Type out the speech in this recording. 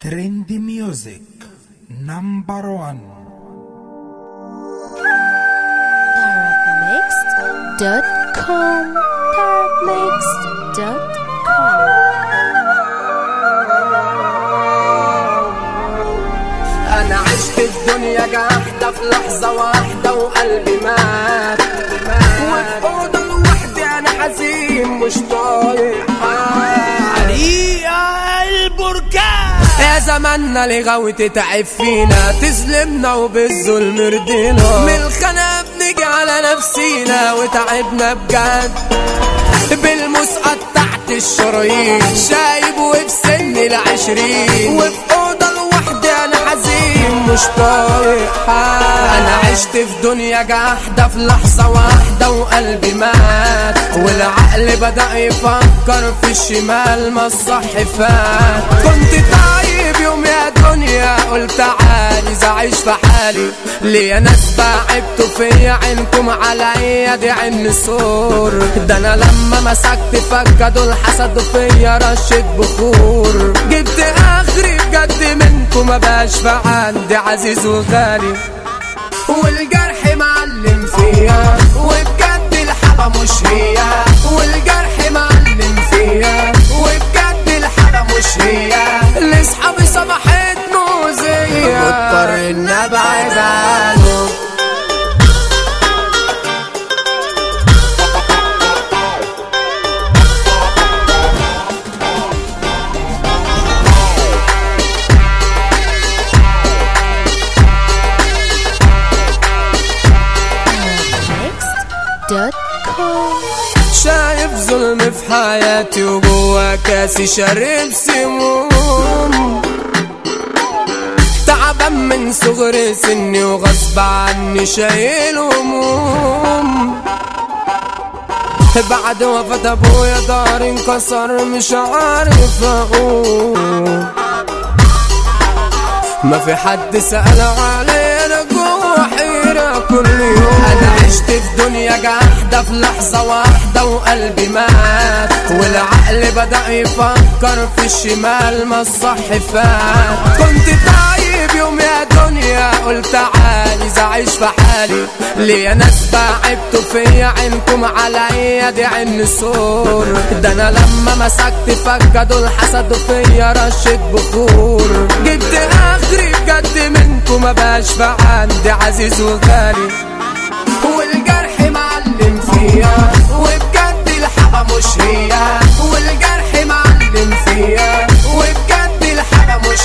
ترند ميوزك نمبر 1 Mixed.com انا عشت الدنيا جاحدة في لحظة واحدة وقلبي مات وفي اوضة لوحدي انا حزين مش طايق عليا البركان يا زماننا لغاوي تتعب فينا تظلمنا وبالظلم رضينا من الخنا بنيجي على نفسينا وتعبنا بجد بالمسقط تحت الشرايين شايب وفي سن العشرين وفي اوضه لوحدي انا حزين مش طايق حال. انا عشت في دنيا جاحده في لحظه واحده وقلبي مات والعقل بدا يفكر في الشمال ما الصح فات كنت طيب يوم يا دنيا قلت عايز اعيش في حالي ليه ناس بعبتوا فيا عينكم عليا دي عين سور ده انا لما مسكت فكه دول حسدوا فيا رشة بخور جبت اخري بجد منكم ما بقاش في عندي عزيز وغالي والجرح معلم فيا وبجد الحبة مش هي والجرح معلم فيا وبجد الحبة مش هي لاصحابي صبحت موزية واضطر ان ابعد عنه Mixed.com شايف ظلم في حياتي وجوا كاسي شارب سموم تعبان من صغر سني وغصب عني شايل هموم بعد وفاة ابويا داري انكسر مش عارف اقوم ما في حد سأل علينا جوا حيرة كل يوم أنا عشت في دنيا جاحدة في لحظة واحدة وقلبي مات والعقل بدأ يفكر في الشمال ما الصح فات كنت طيب يوم يا دنيا قلت عايز أعيش في حالي ليه ناس بعبتوا فيا عينكم عليا دي عين سور ده أنا لما مسكت فكة دول حسدوا فيا رشة بخور جبت اخري بجد منكم ما بقاش في عندي عزيز وغالي والجرح معلم فيا وبجد الحبة مش هي والجرح معلم فيا وبجد الحبة مش